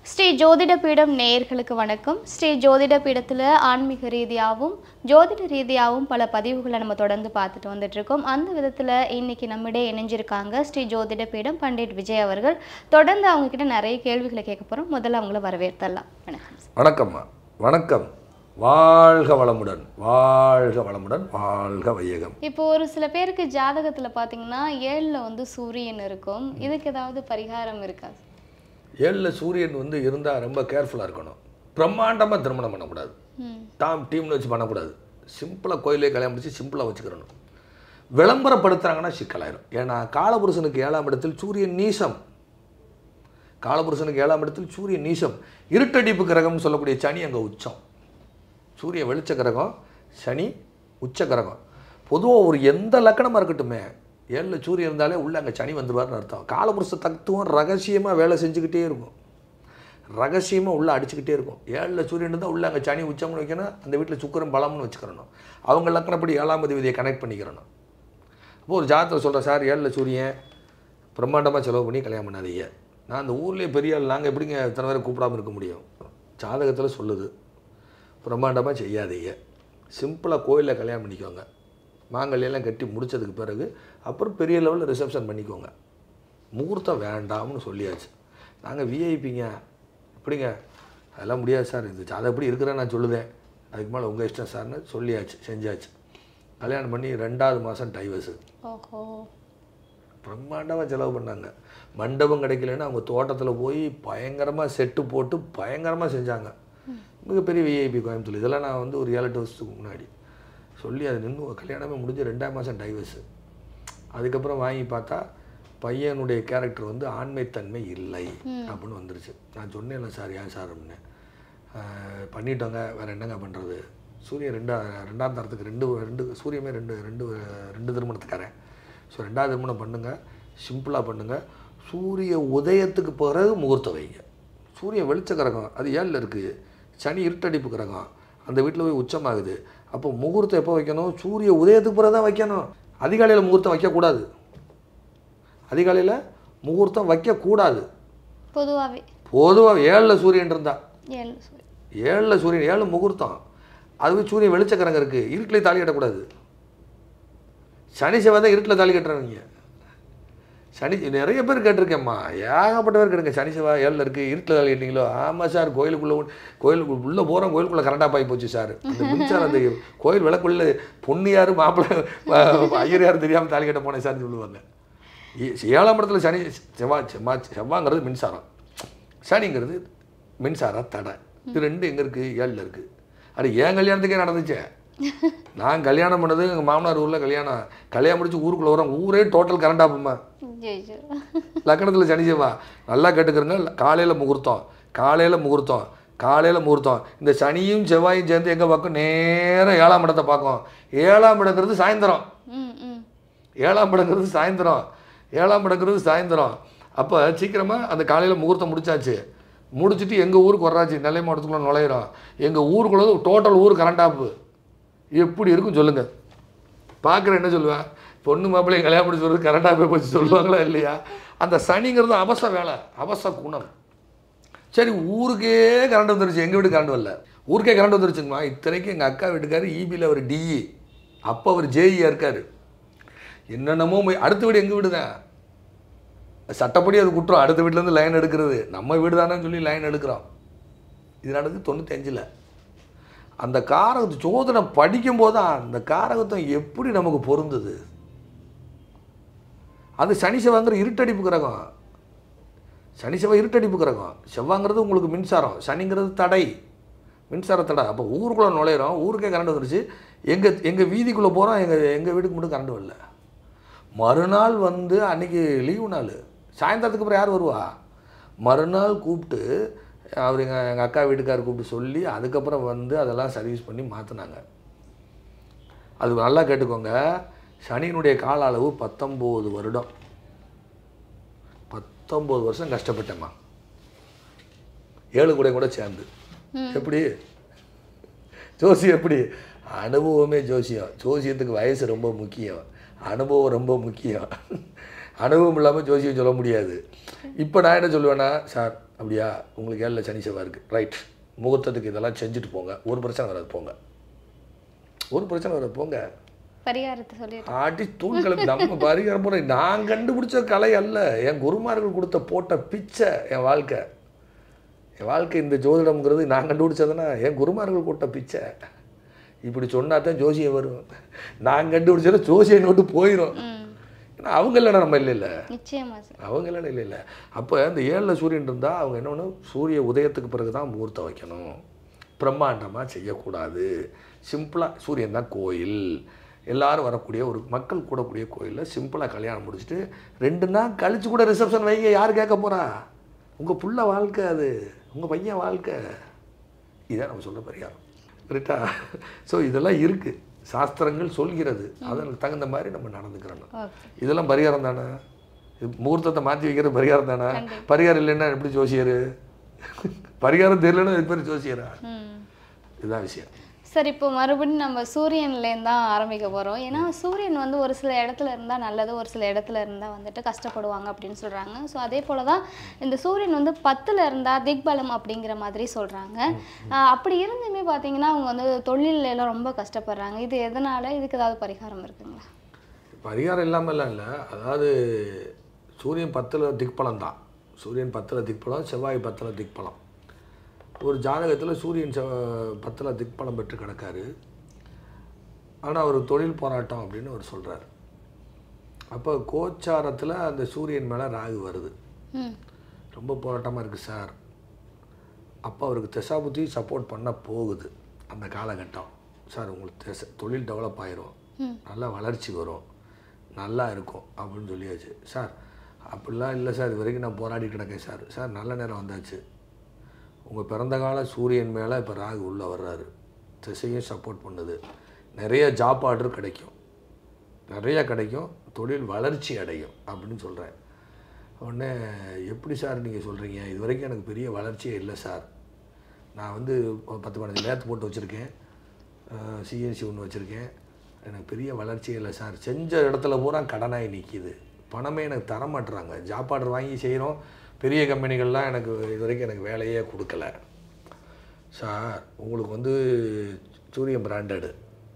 ஸ்ரீ ஜோதிட பீடம் நேயர்களுக்கு வணக்கம் ஸ்ரீ ஜோதிட பீடத்தில் ஆன்மீக ரீதியாகவும் ஜோதிட ரீதியாகவும் பல பதிவுகளை நம்ம தொடர்ந்து பார்த்துட்டு வந்துட்டு இருக்கோம் அந்த விதத்தில் இன்னைக்கு நம்மிடையே இணைஞ்சிருக்காங்க ஸ்ரீ ஜோதிட பீடம் பண்டிட் விஜய் அவர்கள் தொடர்ந்து அவங்க கிட்ட நிறைய கேள்விகளை கேட்க போகிறோம் முதல்ல அவங்கள வரவேற்றலாம் வணக்கம் வணக்கம்மா வணக்கம் வாழ்க வளமுடன் வாழ்க வளமுடன் வாழ்க வையகம் இப்போ ஒரு சில பேருக்கு ஜாதகத்தில் பார்த்தீங்கன்னா ஏழில் வந்து சூரியன் இருக்கும் இதுக்கு ஏதாவது பரிகாரம் இருக்கா ஏழில் சூரியன் வந்து இருந்தால் ரொம்ப கேர்ஃபுல்லாக இருக்கணும் பிரம்மாண்டமாக திருமணம் பண்ணக்கூடாது ம் டாம் டீம்னு வச்சு பண்ணக்கூடாது சிம்பிளாக கோயிலே கல்யாணம் முடிச்சு சிம்பிளாக வச்சுக்கிறணும் விளம்பரப்படுத்துகிறாங்கன்னா சிக்கலாயிரும் ஏன்னா காலபுருஷனுக்கு ஏழாம் இடத்தில் சூரியன் நீசம் காலபுருஷனுக்கு ஏழாம் இடத்தில் சூரியன் நீசம் இருட்டடிப்பு கிரகம்னு சொல்லக்கூடிய சனி அங்கே உச்சம் சூரியன் வெளிச்ச கிரகம் சனி உச்ச கிரகம் பொதுவாக ஒரு எந்த லக்கணமாக இருக்கட்டுமே ஏழில் சூரியன் இருந்தாலே உள்ளே அங்கே சனி வந்துடுவார்னு அர்த்தம் காலபுருஷ தத்துவம் ரகசியமாக வேலை செஞ்சுக்கிட்டே இருக்கும் ரகசியமாக உள்ளே அடிச்சுக்கிட்டே இருக்கும் ஏழில் சூரியன் இருந்தால் உள்ளே அங்கே சனி உச்சம்னு வைக்கணும் அந்த வீட்டில் சுக்கரம் பலம்னு வச்சுக்கிறணும் அவங்க லக்கணப்படி ஏழாம் அதிபதியை கனெக்ட் பண்ணிக்கிறணும் அப்போ ஒரு ஜாதகத்தில் சொல்கிறேன் சார் ஏழில் சூரியன் பிரம்மாண்டமாக செலவு பண்ணி கல்யாணம் பண்ணாதீங்க நான் அந்த ஊர்லேயே பெரிய ஆள் நாங்கள் எப்படிங்க இத்தனை பேரை கூப்பிடாம இருக்க முடியும் ஜாதகத்தில் சொல்லுது பிரம்மாண்டமாக செய்யாதீங்க சிம்பிளாக கோயிலில் கல்யாணம் பண்ணிக்கோங்க மாங்கல்யெல்லாம் கட்டி முடிச்சதுக்கு பிறகு அப்புறம் பெரிய லெவலில் ரிசப்ஷன் பண்ணிக்கோங்க முகூர்த்தம் வேண்டாம்னு சொல்லியாச்சு நாங்கள் விஐபிங்க எப்படிங்க அதெல்லாம் முடியாது சார் இது ஜாதகம் எப்படி இருக்கிறேன்னு நான் சொல்லுதேன் அதுக்கு மேலே உங்கள் இஷ்டம் சார்னு சொல்லியாச்சு செஞ்சாச்சு கல்யாணம் பண்ணி ரெண்டாவது மாதம் டைவர்ஸு ஓஹோ பிரம்மாண்டமாக செலவு பண்ணாங்க மண்டபம் கிடைக்கலன்னு அவங்க தோட்டத்தில் போய் பயங்கரமாக செட்டு போட்டு பயங்கரமாக செஞ்சாங்க மிகப்பெரிய விஐபி கோயம்புத்தூர் இதெல்லாம் நான் வந்து ஒரு ஏழு எட்டு வருஷத்துக்கு முன்னாடி சொல்லி அது நின்று கல்யாணமே முடிஞ்சு ரெண்டாம் மாதம் டைவர்ஸு அதுக்கப்புறம் வாங்கி பார்த்தா பையனுடைய கேரக்டர் வந்து ஆண்மைத்தன்மை இல்லை அப்படின்னு வந்துருச்சு நான் சொன்னேன்ல சார் ஏன் சார் அப்படின்னு ஆஹ் பண்ணிட்டோங்க வேறு என்னங்க பண்ணுறது சூரியன் ரெண்டா ரெண்டாம் தரத்துக்கு ரெண்டு ரெண்டு சூரியமே ரெண்டு ரெண்டு ரெண்டு திருமணத்துக்காரன் ஸோ ரெண்டாவது திருமணம் பண்ணுங்கள் சிம்பிளாக பண்ணுங்கள் சூரிய உதயத்துக்கு பிறகு முகூர்த்தம் வைங்க சூரியன் வெளிச்ச கிரகம் அது ஏழில் இருக்குது சனி இருட்டடிப்பு கிரகம் அந்த வீட்டில் போய் உச்சமாகுது அப்போ முகூர்த்தம் எப்போ வைக்கணும் சூரிய உதயத்துக்கு பிறகு தான் வைக்கணும் அதிகாலையில் முகூர்த்தம் வைக்கக்கூடாது அதிகாலையில் முகூர்த்தம் வைக்கக்கூடாது பொதுவாகவே பொதுவாக ஏழில் சூரியன் இருந்தா ஏழு சூரியன் ஏழில் சூரியன் ஏழு முகூர்த்தம் அதுவே சூரியன் வெளிச்சக்கரங்க இருக்குது இருட்டில் தாலி கட்டக்கூடாது சனி செவ்வாய் தான் இருட்டில் தாலி கட்டுறவங்க சனி நிறைய பேர் கேட்டிருக்கேம்மா ஏகப்பட்ட பேர் கேட்டுங்க சனி செவ்வாய் ஏழில் இருக்குது இருட்டில் தாலி கட்டிங்களோ ஆமாம் சார் கோயிலுக்குள்ளே கோயிலுக்கு உள்ளே போகிறோம் கோயிலுக்குள்ளே கரண்டாக பாய் போச்சு சார் அந்த மின்சாரம் அந்த கோயில் விளக்குள்ள பொண்ணு யார் மாப்பிள்ளை ஐயர் யாரும் தெரியாமல் தாலி கட்ட போனேன் சார்னு சொல்லுவாங்க ஏ- ஏழாம் இடத்துல சனி செவ்வாய் செவ்வாய் செவ்வாங்கிறது மின்சாரம் சனிங்கிறது மின்சார தடை இது ரெண்டு எங்கே இருக்குது ஏழில் இருக்குது அது ஏன் கல்யாணத்துக்கே நடந்துச்சே நான் கல்யாணம் பண்ணது எங்கள் மாமனார் ஊரில் கல்யாணம் கல்யாணம் முடிச்சு ஊருக்குள்ளே வரோம் ஊரே டோட்டல் கரண்ட் ஆகுமா ஜெய்ஜோ லக்கணத்தில் சனி செவ்வா நல்லா கேட்டுக்கிறங்க காலையில் முகூர்த்தம் காலையில் முகூர்த்தம் காலையில் முகூர்த்தம் இந்த சனியும் செவ்வாயும் சேர்ந்து எங்கே பார்க்கும் நேராக ஏழாம் இடத்தை பார்க்கும் ஏழாம் இடங்கிறது சாயந்தரம் ம் ம் ஏழாம் இடங்கிறது சாயந்தரம் ஏழாம் இடங்கிறது சாயந்தரம் அப்போ சீக்கிரமாக அந்த காலையில் முகூர்த்தம் முடிச்சாச்சு முடிச்சுட்டு எங்கள் ஊருக்கு வர்றாச்சு நெல்லை மாவட்டத்துக்குள்ளே நுழையிறோம் எங்கள் ஊருக்குள்ள டோட்டல் ஊர் கரண்ட் ஆஃப் எப்படி இருக்கும் சொல்லுங்கள் பார்க்குற என்ன சொல்லுவேன் பொண்ணு மாப்பிள்ளையும் கல்யாணம் பண்ணி சொல்கிறது கரண்ட் ஆஃப் போச்சு சொல்லுவாங்களா இல்லையா அந்த சனிங்கிறது அவச வேலை அவச குணம் சரி ஊருக்கே கரண்ட் வந்துருச்சு எங்கள் வீட்டு கரண்ட் வரல ஊருக்கே கரண்ட் வந்துருச்சுங்கம்மா இத்தனைக்கும் எங்கள் அக்கா வீட்டுக்காரு ஈபியில் அவர் டிஇ அப்போ அவர் ஜேஇயாக இருக்கார் என்னென்னமோ முய- அடுத்த வீடு எங்கள் வீடு தான் சட்டப்படி அது குற்றம் அடுத்த வீட்டிலேருந்து லைன் எடுக்கிறது நம்ம வீடு தானேன்னு சொல்லி லைன் எடுக்கிறோம் இது நடந்து தொண்ணூத்தஞ்சில் அந்த காரகத்து சோதனை படிக்கும்போது தான் அந்த காரகத்தம் எப்படி நமக்கு பொருந்தது அது சனி செவ்வாங்கிற இருட்டடிப்பு கிரகம் சனி செவ்வாய் இருட்டடிப்பு கிரகம் செவ்வாங்கிறது உங்களுக்கு மின்சாரம் சனிங்கிறது தடை மின்சார தடை அப்போ ஊருக்குள்ளே நுழையிறோம் ஊருக்கே கரண்ட் வந்துருச்சு எங்கள் எங்கள் வீதிக்குள்ளே போகிறோம் எங்கள் எங்கள் வீட்டுக்கு மட்டும் கரண்ட் வரல மறுநாள் வந்து அன்னைக்கு லீவு நாள் சாயந்தரத்துக்கு அப்புறம் யார் வருவா மறுநாள் கூப்பிட்டு அவர் எங்கள் எங்கள் அக்கா வீட்டுக்காரர் கூப்பிட்டு சொல்லி அதுக்கப்புறம் வந்து அதெல்லாம் சர்வீஸ் பண்ணி மாற்றினாங்க அது நல்லா கேட்டுக்கோங்க சனியினுடைய கால அளவு பத்தொம்போது வருடம் பத்தொம்போது வருஷம் கஷ்டப்பட்டேம்மா ஏழு கூட கூட சேர்ந்து எப்படி ஜோசியம் எப்படி அனுபவமே ஜோசியம் ஜோசியத்துக்கு வயசு ரொம்ப முக்கியம் அனுபவம் ரொம்ப முக்கியம் அனுபவம் இல்லாமல் ஜோசியம் சொல்ல முடியாது இப்போ நான் என்ன சொல்லுவேன்னா சார் அப்படியா உங்களுக்கு ஏழில் சனி செவ்வாய் இருக்குது ரைட் முகூர்த்தத்துக்கு இதெல்லாம் செஞ்சுட்டு போங்க ஒரு பிரச்சனை வராது போங்க ஒரு பிரச்சனை வராது போங்க பரிகாரத்தை சொல்லிட்டு ஆட்டி தூள் கிளம்பி நம்ம பரிகாரம் போகிற நான் கண்டுபிடிச்ச கலை அல்ல என் குருமார்கள் கொடுத்த போட்ட பிச்சை என் வாழ்க்கை என் வாழ்க்கை இந்த ஜோதிடம்ங்கிறது நான் கண்டுபிடிச்சதுன்னா என் குருமார்கள் போட்ட பிச்சை இப்படி சொன்னா தான் ஜோசியம் வரும் நான் கண்டுபிடிச்சது ஜோசியம் நோட்டு போயிடும் ம் ஏன்னா அவங்க இல்லைன்னா நம்ம இல்லை இல்லை நிச்சயமா சார் அவங்க இல்லைன்னா இல்லை இல்லை அப்போ இந்த ஏழில் சூரியன் இருந்தால் அவங்க என்ன பண்ணணும் சூரிய உதயத்துக்கு பிறகு தான் முகூர்த்தம் வைக்கணும் பிரம்மாண்டமாக செய்யக்கூடாது சிம்பிளாக சூரியன் தான் கோயில் எல்லாரும் வரக்கூடிய ஒரு மக்கள் கூடக்கூடிய கோயிலில் சிம்பிளாக கல்யாணம் முடிச்சுட்டு ரெண்டு நாள் கழிச்சு கூட ரிசப்ஷன் வைங்க யார் கேட்க போகிறா உங்கள் புள்ள வாழ்க்கை அது உங்கள் பையன் வாழ்க்கை இதான் நம்ம சொல்ல பரிகாரம் கரெக்டா ஸோ இதெல்லாம் இருக்குது சாஸ்திரங்கள் சொல்கிறது அதற்கு தகுந்த மாதிரி நம்ம நடந்துக்கிறோம் ஓகே இதெல்லாம் பரிகாரம் தானே இது முகூர்த்தத்தை மாற்றி வைக்கிறது பரிகாரம் தானே பரிகாரம் இல்லைன்னா எப்படி ஜோசியர் பரிகாரம் தெரியலன்னா இது பேர் ஜோசியரா ம் இதுதான் விஷயம் சார் இப்போ மறுபடியும் நம்ம சூரியன்லேருந்து தான் ஆரம்பிக்க போகிறோம் ஏன்னா சூரியன் வந்து ஒரு சில இடத்துல இருந்தால் நல்லது ஒரு சில இடத்துல இருந்தால் வந்துட்டு கஷ்டப்படுவாங்க அப்படின்னு சொல்கிறாங்க ஸோ அதே போல தான் இந்த சூரியன் வந்து பத்தில் இருந்தால் திக்பலம் அப்படிங்கிற மாதிரி சொல்கிறாங்க அப்படி இருந்துமே பார்த்தீங்கன்னா அவங்க வந்து தொழில்ல எல்லாம் ரொம்ப கஷ்டப்படுறாங்க இது எதனால் இதுக்கு ஏதாவது பரிகாரம் இருக்குங்களா பரிகாரம் இல்லாமல்லாம் இல்லை அதாவது சூரியன் பத்தில் திக்பலம் தான் சூரியன் பத்தில் திக்பலம் செவ்வாய் பத்தில் திக்பலம் ஒரு ஜாதகத்தில் சூரியன் செவ் பத்தில் திக்பலம் பெற்று கிடக்காரு ஆனால் அவர் தொழில் போராட்டம் அப்படின்னு அவர் சொல்கிறார் அப்போ கோச்சாரத்தில் அந்த சூரியன் மேலே ராகு வருது ம் ரொம்ப போராட்டமாக இருக்குது சார் அப்போ அவருக்கு திசாபுத்தி சப்போர்ட் பண்ண போகுது அந்த காலகட்டம் சார் உங்களுக்கு திசை தொழில் டெவலப் ஆயிரும் ம். நல்லா வளர்ச்சி வரும் நல்லா இருக்கும் அப்படின்னு சொல்லியாச்சு சார் அப்படிலாம் இல்லை சார் இது வரைக்கும் நான் போராடி கிடக்கேன் சார் சார் நல்ல நேரம் வந்தாச்சு உங்கள் பிறந்த கால சூரியன் மேலே இப்போ ராகு உள்ளே வர்றாரு திசையும் சப்போர்ட் பண்ணுது நிறைய ஜாப் ஆர்டர் கிடைக்கும் நிறைய கிடைக்கும் தொழில் வளர்ச்சி அடையும் அப்படின்னு சொல்கிறேன் உடனே எப்படி சார் நீங்கள் சொல்கிறீங்க இது வரைக்கும் எனக்கு பெரிய வளர்ச்சியே இல்லை சார் நான் வந்து ஒரு பத்து பதினஞ்சு லேத்து போட்டு வச்சுருக்கேன் சிஎன்சி ஒன்று வச்சுருக்கேன் எனக்கு பெரிய வளர்ச்சியே இல்லை சார் செஞ்ச இடத்துல பூரா கடனாகி நிற்கிது பணமே எனக்கு தர மாட்டுறாங்க ஜாப் ஆர்டர் வாங்கி செய்கிறோம் பெரிய கம்பெனிகள்லாம் எனக்கு இது வரைக்கும் எனக்கு வேலையே கொடுக்கல சார் உங்களுக்கு வந்து சூரியன் பிராண்டடு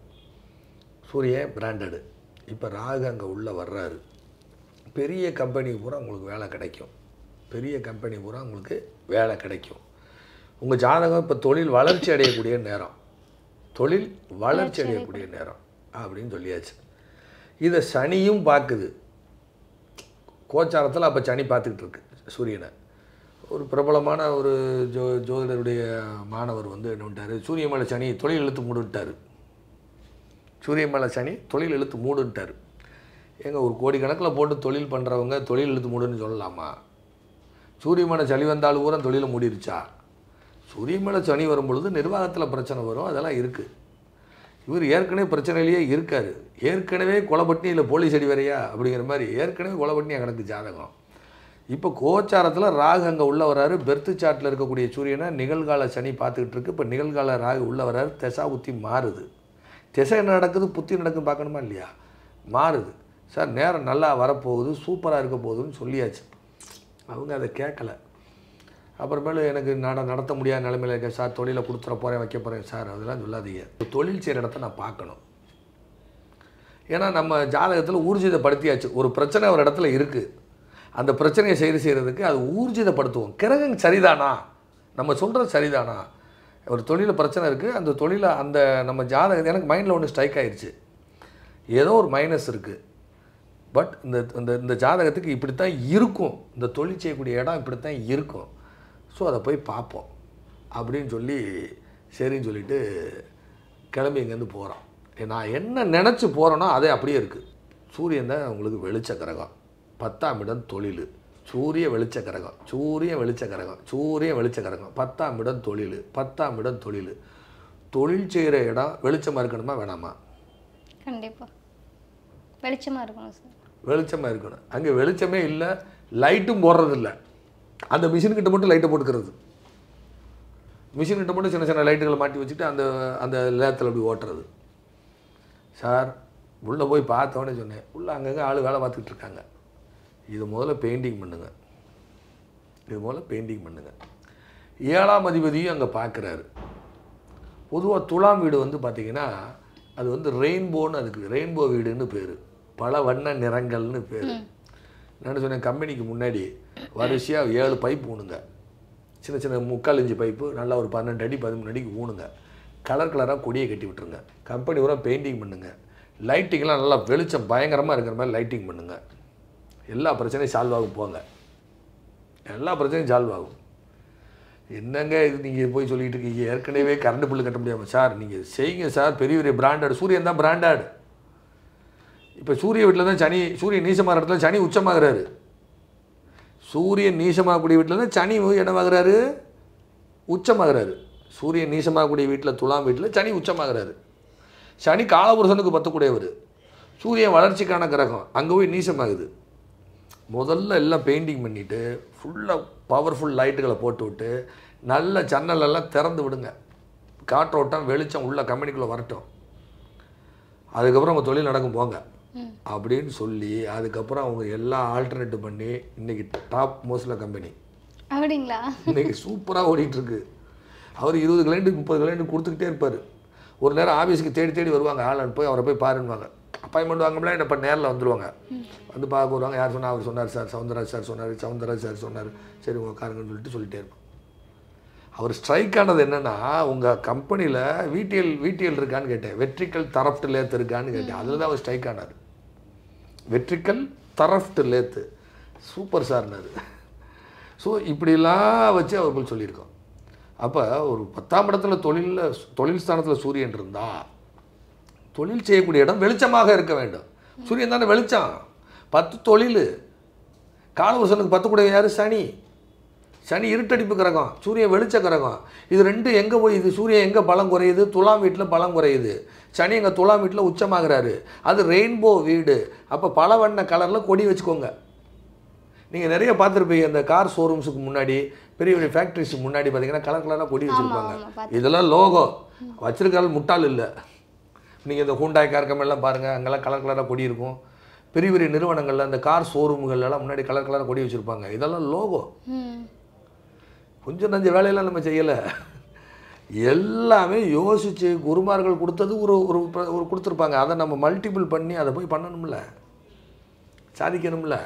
சூரியன் பிராண்டடு இப்போ ராகு அங்கே உள்ளே வர்றாரு பெரிய கம்பெனி பூரா உங்களுக்கு வேலை கிடைக்கும் பெரிய கம்பெனி பூரா உங்களுக்கு வேலை கிடைக்கும் உங்கள் ஜாதகம் இப்போ தொழில் வளர்ச்சி அடையக்கூடிய நேரம் தொழில் வளர்ச்சி அடையக்கூடிய நேரம் அப்படின்னு சொல்லியாச்சு இதை சனியும் பார்க்குது கோச்சாரத்தில் அப்போ சனி பார்த்துக்கிட்டு இருக்கு சூரியனை ஒரு பிரபலமான ஒரு ஜோ ஜோதிடருடைய மாணவர் வந்து என்ன பண்ணிட்டாரு சூரிய மேலே சனி தொழில் இழுத்து மூடுட்டார் சூரிய மேலே சனி தொழில் இழுத்து மூடுன்ட்டார் ஏங்க ஒரு கோடி கணக்கில் போட்டு தொழில் பண்ணுறவங்க தொழில் இழுத்து மூடுன்னு சொல்லலாமா சூரிய மேலே சளி வந்தாலும் பூரா தொழிலை மூடிருச்சா சூரிய மேலே சனி வரும் பொழுது நிர்வாகத்தில் பிரச்சனை வரும் அதெல்லாம் இருக்குது இவர் ஏற்கனவே பிரச்சனையிலேயே இருக்கார் ஏற்கனவே கொலைப்பட்டினி இல்லை போலீஸ் அடி வரையா அப்படிங்கிற மாதிரி ஏற்கனவே கொலைப்பட்டினியாக கிடக்கு ஜாதகம் இப்போ கோச்சாரத்தில் ராகு அங்கே உள்ள வராரு பெர்த்து சாட்டில் இருக்கக்கூடிய சூரியனை நிகழ்கால சனி பார்த்துக்கிட்டு இருக்கு இப்போ நிகழ்கால ராகு உள்ள வராரு திசா புத்தி மாறுது திசை என்ன நடக்குது புத்தி நடக்குதுன்னு பார்க்கணுமா இல்லையா மாறுது சார் நேரம் நல்லா வரப்போகுது சூப்பராக இருக்க போகுதுன்னு சொல்லியாச்சு அவங்க அதை கேட்கல அப்புறமேலு எனக்கு நட நடத்த முடியாத நிலைமையில இருக்கேன் சார் தொழிலை கொடுத்துற போகிறேன் வைக்க போகிறேன் சார் அதெல்லாம் சொல்லாதீங்க தொழில் செய்கிற இடத்த நான் பார்க்கணும் ஏன்னா நம்ம ஜாதகத்தில் ஊர்ஜிதப்படுத்தியாச்சு ஒரு பிரச்சனை ஒரு இடத்துல இருக்குது அந்த பிரச்சனையை சரி செய்கிறதுக்கு அது ஊர்ஜிதப்படுத்துவோம் கிரகம் சரிதானா நம்ம சொல்கிறது சரிதானா ஒரு தொழிலில் பிரச்சனை இருக்குது அந்த தொழிலை அந்த நம்ம ஜாதகம் எனக்கு மைண்டில் ஒன்று ஸ்ட்ரைக் ஆயிடுச்சு ஏதோ ஒரு மைனஸ் இருக்குது பட் இந்த இந்த இந்த ஜாதகத்துக்கு இப்படித்தான் இருக்கும் இந்த தொழில் செய்யக்கூடிய இடம் இப்படித்தான் இருக்கும் ஸோ அதை போய் பார்ப்போம் அப்படின்னு சொல்லி சரின்னு சொல்லிட்டு கிளம்பி இங்கேருந்து போகிறோம் நான் என்ன நினச்சி போகிறேனோ அதே அப்படியே இருக்குது சூரியன் தான் உங்களுக்கு வெளிச்ச கிரகம் பத்தாம் இடம் தொழில் சூரிய வெளிச்ச கிரகம் சூரிய வெளிச்ச கிரகம் சூரிய வெளிச்ச கிரகம் பத்தாம் இடம் தொழில் பத்தாம் இடம் தொழில் தொழில் செய்கிற இடம் வெளிச்சமாக இருக்கணுமா வேணாமா கண்டிப்பாக வெளிச்சமாக இருக்கணும் சார் வெளிச்சமாக இருக்கணும் அங்கே வெளிச்சமே இல்லை லைட்டும் போடுறதில்ல அந்த மிஷின்கிட்ட மட்டும் லைட்டை போட்டுக்கிறது மிஷின்கிட்ட மட்டும் சின்ன சின்ன லைட்டுகளை மாட்டி வச்சுட்டு அந்த அந்த லேத்தில் அப்படி ஓட்டுறது சார் உள்ளே போய் பார்த்தோன்னே சொன்னேன் உள்ளே அங்கங்கே ஆள் வேலை பார்த்துக்கிட்டு இருக்காங்க இது முதல்ல பெயிண்டிங் பண்ணுங்க இது போல் பெயிண்டிங் பண்ணுங்க ஏழாம் அதிபதியும் அங்கே பார்க்குறாரு பொதுவாக துலாம் வீடு வந்து பார்த்தீங்கன்னா அது வந்து ரெயின்போன்னு அதுக்கு ரெயின்போ வீடுன்னு பேர் பல வண்ண நிறங்கள்னு பேர் நான் சொன்னேன் கம்பெனிக்கு முன்னாடி வரிசையாக ஏழு பைப் ஊனுங்க சின்ன சின்ன முக்கால் இன்ச்சு பைப்பு நல்லா ஒரு பன்னெண்டு அடி பதிமூணு அடிக்கு ஊனுங்க கலர் கலராக கொடியை கட்டி விட்டுருங்க கம்பெனி பூரா பெயிண்டிங் பண்ணுங்க லைட்டிங்லாம் நல்லா வெளிச்சம் பயங்கரமாக இருக்கிற மாதிரி லைட்டிங் பண்ணுங்க எல்லா பிரச்சனையும் சால்வ் ஆகும் போங்க எல்லா பிரச்சனையும் சால்வ் ஆகும் என்னங்க இது நீங்கள் போய் சொல்லிட்டு இருக்கீங்க ஏற்கனவே கரண்ட் பில்லு கட்ட முடியாமல் சார் நீங்கள் செய்யுங்க சார் பெரிய பெரிய பிராண்டட் சூரியன் தான் பிராண்டட் இப்போ சூரிய வீட்டில் தான் சனி சூரியன் நீசமாக இடத்துல சனி உச்சமாகிறாரு சூரியன் நீசமாகக்கூடிய வீட்டில் தான் சனி என்னவாகிறாரு உச்சமாகிறாரு சூரியன் நீசமாகக்கூடிய வீட்டில் துலாம் வீட்டில் சனி உச்சமாகிறாரு சனி காலபுருஷனுக்கு பத்தக்கூடியவர் சூரியன் வளர்ச்சிக்கான கிரகம் அங்கே போய் நீசமாகுது முதல்ல எல்லாம் பெயிண்டிங் பண்ணிவிட்டு ஃபுல்லாக பவர்ஃபுல் லைட்டுகளை போட்டு விட்டு நல்ல ஜன்னல் எல்லாம் திறந்து விடுங்க காற்றோட்டம் வெளிச்சம் உள்ள கம்பெனிக்குள்ளே வரட்டும் அதுக்கப்புறம் உங்கள் தொழில் நடக்கும் போங்க அப்படின்னு சொல்லி அதுக்கப்புறம் அவங்க எல்லாம் ஆல்டர்னேட் பண்ணி இன்னைக்கு டாப் மோஸ்ட்ல கம்பெனி அப்படிங்களா இன்னைக்கு சூப்பராக ஓடிட்டு இருக்கு அவர் இருபது கிளைண்ட் முப்பது கிளைண்ட் கொடுத்துக்கிட்டே இருப்பார் ஒரு நேரம் ஆஃபீஸுக்கு தேடி தேடி வருவாங்க ஆள் போய் அவரை போய் பாருன்னுவாங்க அப்பாயின்மெண்ட் வாங்கலாம் என்ன இப்போ நேரில் வந்துருவாங்க வந்து பார்க்க வருவாங்க யார் சொன்னா அவர் சொன்னார் சார் சவுந்தரராஜ் சார் சொன்னார் சவுந்தரராஜ் சார் சொன்னார் சரி உங்கள் காருங்கன்னு சொல்லிட்டு சொல்லிட்டே இருப்போம் அவர் ஸ்ட்ரைக் ஆனது என்னன்னா உங்கள் கம்பெனியில் விடிஎல் விடிஎல் இருக்கான்னு கேட்டேன் வெற்றிக்கல் தரப்ட் லேத் இருக்கான்னு கேட்டேன் அதில் தான் அவர் ஸ்ட்ரைக் ஆனார் வெற்றிக்கல் தரஃப்ட் லேத்து சூப்பர் சார்னாரு ஸோ இப்படிலாம் வச்சு அவர்கள் சொல்லியிருக்கோம் அப்போ ஒரு பத்தாம் இடத்துல தொழிலில் தொழில் ஸ்தானத்தில் சூரியன் இருந்தா தொழில் செய்யக்கூடிய இடம் வெளிச்சமாக இருக்க வேண்டும் சூரியன் தானே வெளிச்சம் பத்து தொழில் காலவசனுக்கு பத்து கூட யார் சனி சனி இருட்டடிப்பு கிரகம் சூரியன் வெளிச்ச கிரகம் இது ரெண்டு எங்கே போய் இது சூரியன் எங்கே பலம் குறையுது துலாம் வீட்டில் பலம் குறையுது சனி எங்கள் துலாம் வீட்டில் உச்சமாகிறாரு அது ரெயின்போ வீடு அப்போ பல வண்ண கலரில் கொடி வச்சுக்கோங்க நீங்கள் நிறைய பார்த்துருப்பீங்க இந்த கார் ஷோரூம்ஸுக்கு முன்னாடி பெரிய பெரிய ஃபேக்ட்ரிஸுக்கு முன்னாடி பார்த்தீங்கன்னா கலர் கலராக கொடி வச்சுருப்பாங்க ஆமா, பார்த்து- இதெல்லாம் லோகோ வச்சிருக்கால் முட்டாள் இல்லை நீங்கள் இந்த ஹூண்டாய் கார் கம்பெனிலாம் பாருங்கள் அங்கெல்லாம் கலர் கலராக கொடி இருக்கும் பெரிய பெரிய நிறுவனங்கள்ல இந்த கார் ஷோரூம்கள்லாம் முன்னாடி கலர் கலராக கொடி வச்சுருப்பாங்க இதெல்லாம் லோகோ ம் கொஞ்சம் நஞ்ச வேலையெல்லாம் நம்ம செய்யலை எல்லாமே யோசித்து குருமார்கள் கொடுத்தது ஒரு ஒரு ப- ஒரு கொடுத்துருப்பாங்க அதை நம்ம மல்டிபிள் பண்ணி அதை போய் பண்ணணும்ல சாதிக்கணும்ல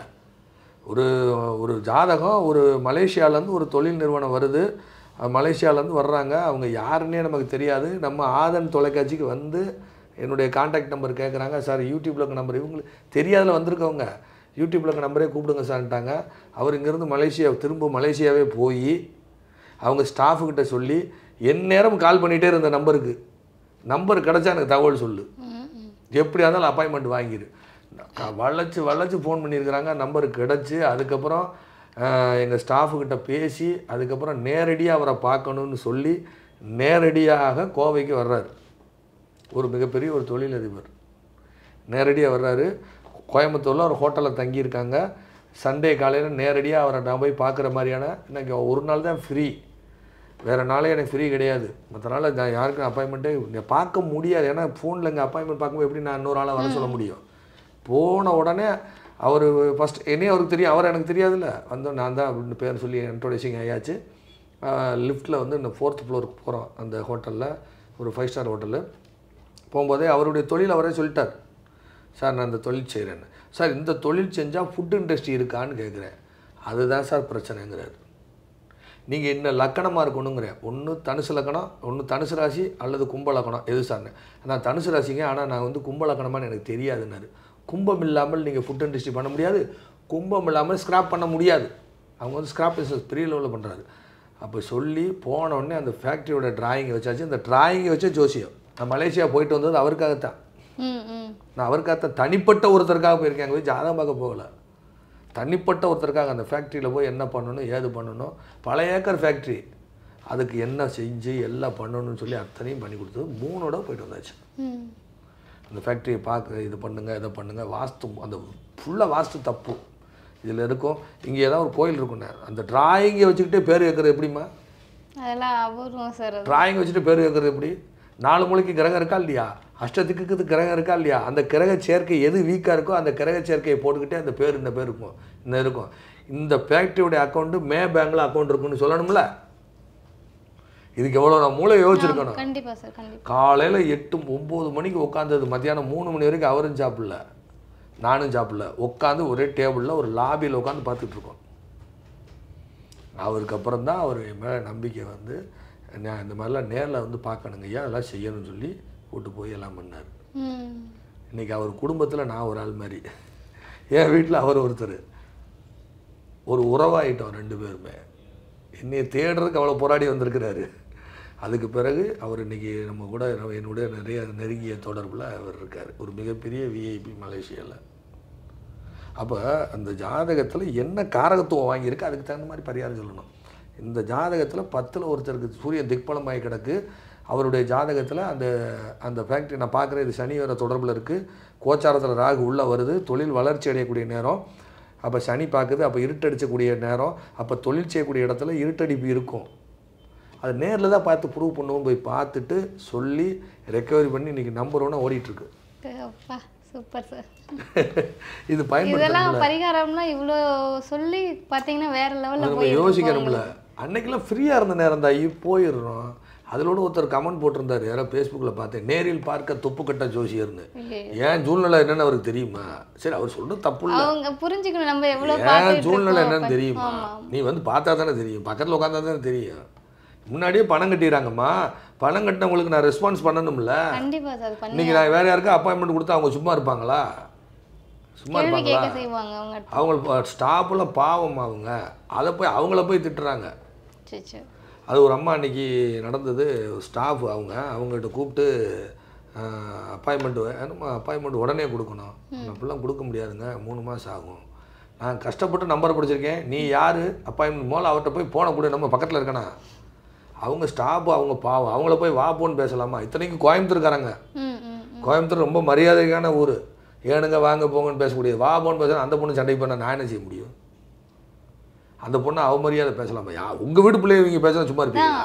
ஒரு ஒரு ஜாதகம் ஒரு மலேசியாவிலேருந்து ஒரு தொழில் நிறுவனம் வருது அஹ் மலேசியாவிலேருந்து வர்றாங்க அவங்க யாருன்னே நமக்கு தெரியாது நம்ம ஆதன் தொலைக்காட்சிக்கு வந்து என்னுடைய காண்டாக்ட் நம்பர் கேட்குறாங்க சார் யூடியூப்பில் இருக்க நம்பர் இவங்களுக்கு தெரியாதுல வந்திருக்கவங்க யூடியூப்பில் இருக்க நம்பரே கூப்பிடுங்க சார்ன்ட்டாங்க அவர் இங்கேருந்து மலேசியா திரும்ப மலேசியாவே போய் அவங்க ஸ்டாஃபுக்கிட்ட சொல்லி எந்நேரம் கால் பண்ணிகிட்டே இருந்த நம்பருக்கு நம்பர் கிடச்சா எனக்கு தகவல் சொல்லு ம் ம் எப்படியா இருந்தாலும் அப்பாயின்மெண்ட் வாங்கிடு க- வளைச்சு வளைச்சு ஃபோன் பண்ணியிருக்கிறாங்க நம்பர் கிடச்சி அதுக்கப்புறம் எங்கள் ஸ்டாஃபுக்கிட்ட பேசி அதுக்கப்புறம் நேரடியாக அவரை பார்க்கணுன்னு சொல்லி நேரடியாக கோவைக்கு வர்றாரு ஒரு மிகப்பெரிய ஒரு தொழிலதிபர் நேரடியாக வர்றாரு கோயம்புத்தூரில் ஒரு ஹோட்டலில் தங்கியிருக்காங்க சண்டே காலையில் நேரடியாக அவரை நான் போய் பார்க்குற மாதிரியான எனக்கு ஒரு நாள் தான் ஃப்ரீ வேறு நாளே எனக்கு ஃப்ரீ கிடையாது மற்ற நாள் நான் யாருக்கும் அப்பாயின்மெண்ட்டே பார்க்க முடியாது ஏன்னா ஃபோனில் இங்கே அப்பாயின்மெண்ட் பார்க்கும்போது எப்படி நான் இன்னொரு ஆளாக வர சொல்ல முடியும் போன உடனே அவர் ஃபஸ்ட் என்னையும் அவருக்கு தெரியும் அவர் எனக்கு தெரியாதுல்ல வந்தோம் நான் தான் அப்படின்னு பேர் சொல்லி இன்ட்ரோடியூசிங் ஆயாச்சு லிஃப்ட்டில் வந்து இந்த ஃபோர்த் ஃப்ளோருக்கு போகிறோம் அந்த ஹோட்டலில் ஒரு ஃபைவ் ஸ்டார் ஹோட்டலு போகும்போதே அவருடைய தொழில் அவரே சொல்லிட்டார் சார் நான் இந்த தொழில் செய்கிறேன்னு சார் இந்த தொழில் செஞ்சால் ஃபுட் இண்டஸ்ட்ரி இருக்கான்னு கேட்குறேன் அதுதான் சார் பிரச்சனைங்கிறார் நீங்கள் என்ன லக்கணமாக இருக்கணுங்கிறேன் ஒன்று தனுசு லக்கணம் ஒன்று தனுசு ராசி அல்லது கும்ப லக்கணம் எது சார்னு நான் தனுசு ராசிங்க ஆனால் நான் வந்து கும்ப லக்கணமான்னு எனக்கு தெரியாதுன்னாரு கும்பம் இல்லாமல் நீங்கள் ஃபுட் இண்டஸ்ட்ரி பண்ண முடியாது கும்பம் இல்லாமல் ஸ்கிராப் பண்ண முடியாது அவங்க வந்து ஸ்கிராப் பிஸ்னஸ் பெரிய லெவலில் பண்ணுறாரு அப்போ சொல்லி போன உடனே அந்த ஃபேக்ட்ரியோட டிராயிங்கை வச்சாச்சு அந்த டிராயிங்கை வச்சே ஜோசியம் நான் மலேசியா போயிட்டு வந்தது அவருக்காகத்தான் ம் ம் நான் அவருக்காக தனிப்பட்ட ஒருத்தருக்காக போயிருக்கேன் அங்கே போய் ஜாதகம் பார்க்க போகல தனிப்பட்ட ஒருத்தருக்காக அந்த ஃபேக்ட்ரியில் போய் என்ன பண்ணணும் ஏது பண்ணணும் பல ஏக்கர் ஃபேக்ட்ரி அதுக்கு என்ன செஞ்சு எல்லாம் பண்ணணும்னு சொல்லி அத்தனையும் பண்ணி கொடுத்தது மூணோட போயிட்டு வந்தாச்சு ம் அந்த ஃபேக்ட்ரியை பார்க்க இது பண்ணுங்க இதை பண்ணுங்க வாஸ்து அந்த ஃபுல்லாக வாஸ்து தப்பு இதில் இருக்கும் இங்கே ஏதாவது ஒரு கோயில் இருக்குண்ணே அந்த டிராயிங்கை வச்சுக்கிட்டே பேர் வைக்கிறது எப்படிம்மா அதெல்லாம் அபூர்வம் சார் அது டிராயிங் வச்சுட்டு பேர் வைக்கிறது எப்படி நாலு மூளைக்கு கிரகம் இருக்கா இல்லையா அஷ்டத்துக்கு கிரகம் இருக்கா இல்லையா அந்த கிரக சேர்க்கை எது வீக்காக இருக்கோ அந்த கிரக சேர்க்கையை போட்டுக்கிட்டே அந்த பேர் இந்த பேர் இருக்கும் இந்த இருக்கும் இந்த ஃபேக்ட்ரியோடைய அக்கௌண்ட்டு மே பேங்க்கில் அக்கௌண்ட் இருக்குன்னு சொல்லணும்ல இதுக்கு எவ்வளோ நான் மூளை யோசிச்சிருக்கணும் கண்டிப்பா சார் கண்டிப்பா காலையில் எட்டு ஒம்பது மணிக்கு உட்காந்தது மத்தியானம் மூணு மணி வரைக்கும் அவரும் சாப்பிடல நானும் சாப்பிடல உட்காந்து ஒரே டேபிளில் ஒரு லாபியில் உட்காந்து பார்த்துட்டு இருக்கோம் அவருக்கு அப்புறம் தான் அவர் என் மேலே நம்பிக்கை வந்து நான் இந்த மாதிரிலாம் நேரில் வந்து பார்க்கணுங்க ஐயா அதெல்லாம் செய்யணும்னு சொல்லி கூட்டு போய் எல்லாம் பண்ணார் ம் இன்றைக்கி அவர் குடும்பத்தில் நான் ஒரு ஆள் மாதிரி என் வீட்டில் அவர் ஒருத்தர் ஒரு உறவாயிட்டோம் ரெண்டு பேருமே என்னைய தேடுறதுக்கு அவ்வளோ போராடி வந்திருக்கிறாரு அதுக்கு பிறகு அவர் இன்னைக்கு நம்ம கூட நம்ம என்னுடைய நிறைய நெருங்கிய தொடர்பில் அவர் இருக்கார் ஒரு மிகப்பெரிய விஐபி மலேசியாவில் அப்போ அந்த ஜாதகத்தில் என்ன காரகத்துவம் வாங்கியிருக்கு அதுக்கு தகுந்த மாதிரி பரிகாரம் சொல்லணும் இந்த ஜாதகத்தில் பத்தில் ஒருத்தருக்கு சூரியன் திக்பலமாகி கிடக்கு அவருடைய ஜாதகத்தில் அந்த அந்த ஃபேக்ட்ரி நான் பார்க்குறேன் இது சனி வேற தொடர்பில் இருக்குது கோச்சாரத்தில் ராகு உள்ளே வருது தொழில் வளர்ச்சி அடையக்கூடிய நேரம் அப்போ சனி பார்க்குது அப்போ இருட்டடிச்சக்கூடிய நேரம் அப்போ தொழில் செய்யக்கூடிய இடத்துல இருட்டடிப்பு இருக்கும் அது நேரில் தான் பார்த்து ப்ரூவ் பண்ணுவோம் போய் பார்த்துட்டு சொல்லி ரெக்கவரி பண்ணி இன்றைக்கி நம்பர் ஒன்னாக ஓடிட்டுருக்கு அப்பா சூப்பர் சார் இது பயன்படுத்த இதெல்லாம் பரிகாரம்னா இவ்வளோ சொல்லி பார்த்தீங்கன்னா வேற லெவலில் நம்ம போய் யோசிக்கணும்ல அன்னைக்கெல்லாம் ஃப்ரீயாக இருந்த நேரம் தான் போயிடுறோம் அதிலோட ஒருத்தர் கமெண்ட் போட்டிருந்தாரு யாரோ ஃபேஸ்புக்கில் பார்த்தேன் நேரில் பார்க்க துப்புக்கட்ட ஜோசியர்னு ஏன் சூழ்நிலை என்னன்னு அவருக்கு தெரியுமா சரி அவர் சொல்றது தப்பு இல்லை அவங்க புரிஞ்சுக்கணும் நம்ம எவ்வளோ ஏன் பார்த்துட்டு சூழ்நிலை இருக்கோம் என்னன்னு தெரியுமா நீ வந்து பார்த்தா தானே தெரியும் பக்கத்தில் உட்காந்தா தானே தெரியும் முன்னாடியே பணம் கட்டிடுறாங்கம்மா பணம் கட்டினவங்களுக்கு நான் ரெஸ்பான்ஸ் பண்ணணும்ல கண்டிப்பா சார் அது பண்ணி இன்னைக்கு நான் வேற யாருக்கும் அப்பாயின்மெண்ட் கொடுத்தா அவங்க சும்மா இருப்பாங்களா சும்மா கேள்வி இருப்பாங்களா கேட்க செய்வாங்க அவங்க அவங்க ஸ்டாஃபில் பாவம் அவங்க அதை போய் அவங்கள போய் திட்டுறாங்க சரி அது ஒரு அம்மா அன்னைக்கு நடந்தது ஸ்டாஃப் அவங்க அவங்ககிட்ட கூப்பிட்டு அப்பாயின்மெண்ட் என்னம்மா அப்பாயின்மெண்ட் உடனே கொடுக்கணும் அப்படிலாம் கொடுக்க முடியாதுங்க மூணு மாதம் ஆகும் நான் கஷ்டப்பட்டு நம்பரை படிச்சிருக்கேன் நீ யார் அப்பாயின்மெண்ட் மூலம் அவர்கிட்ட போய் போன கொடு நம்ம பக்கத்தில் இருக்கனா அவங்க ஸ்டாஃப் அவங்க பாவம் அவங்கள போய் வா போன்னு பேசலாமா இத்தனைக்கும் கோயம்புத்தூர்காரங்க ம் ம் கோயம்புத்தூர் ரொம்ப மரியாதைக்கான ஊர் ஏனுங்க வாங்க போங்கன்னு பேச முடியாது வா போன்னு பேச அந்த பொண்ணு சண்டைக்கு பண்ண நான் என்ன செய்ய முடியும் அந்த பொண்ணை அவமரியாதை பேசலாமா யா உங்கள் வீட்டு பிள்ளைய இவங்க பேசலாம் சும்மா இருப்பீங்களா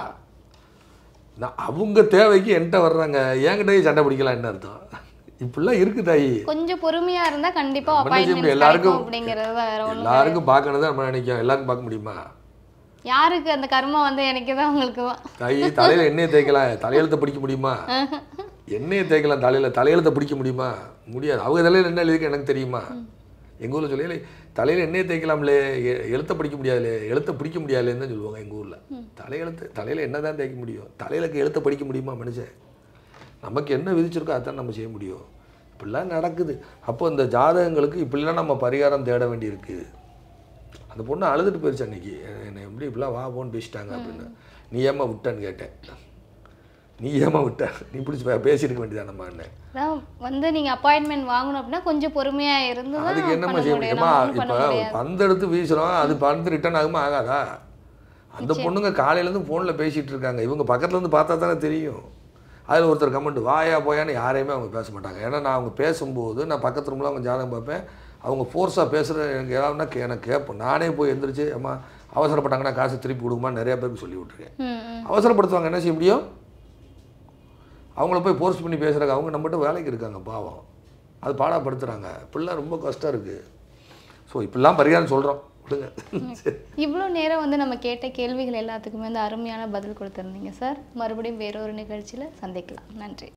நான் அவங்க தேவைக்கு என்கிட்ட வர்றாங்க என்கிட்டயே சண்டை பிடிக்கலாம் என்ன அர்த்தம் இப்படிலாம் இருக்கு தாயி கொஞ்சம் பொறுமையா இருந்தா கண்டிப்பா நம்ம என்ன செய்ய முடியும்? அப்பாயின்மெண்ட் எல்லாருக்கும் கிடைக்கும் அப்படிங்கிறது வேற ஒண்ணும் எல்லாருக்கும் பார்க்கணும் தான் நம்ம நினைக்கிறோம் எல்லாருக்கும் பார்க்க முடியுமா யாருக்கு அந்த கர்மா வந்து எனக்கு தான் உங்களுக்கு தான் தாயி தலையில் எண்ணெயை தேய்க்கலாம் தலையெழுத்தை பிடிக்க முடியுமா எண்ணெயை தேய்க்கலாம் தலையில் தலையெழுத்தை பிடிக்க முடியுமா முடியாது அவங்க தலையில் என்ன எழுதிருக்கு எனக்கு தெரியுமா எங்கள் ஊரில் சொல்லி தலையில் எண்ணெயை தேய்க்கலாம்லே எ- எழுத்தை பிடிக்க முடியாதுலே எழுத்தை பிடிக்க முடியாதுலேன்னு தான் சொல்லுவாங்க எங்கள் ஊரில் தலையெழுத்து தலையில் என்ன தான் தேய்க்க முடியும் தலையில எழுத்தை படிக்க முடியுமா மனுஷன் நமக்கு என்ன விதிச்சிருக்கோ அதான் நம்ம செய்ய முடியும் இப்படிலாம் நடக்குது அப்போ இந்த ஜாதகங்களுக்கு இப்படிலாம் நம்ம பரிகாரம் தேட வேண்டியிருக்கு அந்த பொண்ணு அழுதுட்டு போயிருச்சு அன்னைக்கு என்னை எப்படி இப்படிலாம் வா போன்னு பேசிட்டாங்க அப்படின்னு நீ ஏமா விட்டேன்னு கேட்டேன் நீ ஏமா விட்ட நீ பிடிச்சி பே- பேசியிருக்க வேண்டியதானம்மா என்ன அதான் வந்து நீங்க அப்பாயின்மெண்ட் வாங்கணும் அப்படின்னா கொஞ்சம் பொறுமையா இருந்து தான் அதுக்கு என்னம்மா பண்ண செய்ய முடியும் முடியுமா நம்ம ஒண்ணும் பண்ண இப்போ முடியாது பந்து எடுத்து வீசுறோம் அது பந்து ரிட்டர்ன் ஆகுமா ஆகாதா அந்த பொண்ணுங்க காலையிலேருந்து ஃபோனில் பேசிகிட்டு இருக்காங்க இவங்க பக்கத்துல இருந்து பார்த்தா தானே தெரியும் அதில் ஒருத்தர் கமெண்ட் வாயா போயான்னு யாரையுமே அவங்க பேச மாட்டாங்க ஏன்னா நான் அவங்க பேசும்போது நான் பக்கத்து ரூமில் அவங்க ஜாதகம் பார்ப்பேன் அவங்க ஃபோர்ஸாக பேசுகிற எனக்கு ஏதாவதுனா கே எனக்கு கேட்பேன் நானே போய் எந்திரிச்சு அம்மா அவசரப்பட்டாங்கன்னா காசு திருப்பி கொடுக்குமா நிறைய பேருக்கு சொல்லி விட்ருக்கேன் ம் ம் அவசரப்படுத்துவாங்க என்ன செய்ய முடியும் அவங்கள போய் ஃபோர்ஸ் பண்ணி பேசுகிறாங்க அவங்க நம்மகிட்ட வேலைக்கு இருக்காங்க பாவம் அது பாடாப்படுத்துகிறாங்க இப்படிலாம் ரொம்ப கஷ்டம் இருக்குது ஸோ இப்படிலாம் பரிகாரம் சொல்கிறோம் விடுங்க சரி இவ்வளோ நேரம் வந்து நம்ம கேட்ட கேள்விகள் எல்லாத்துக்குமே வந்து அருமையான பதில் கொடுத்துருந்தீங்க சார் மறுபடியும் வேறொரு நிகழ்ச்சியில் சந்திக்கலாம் நன்றி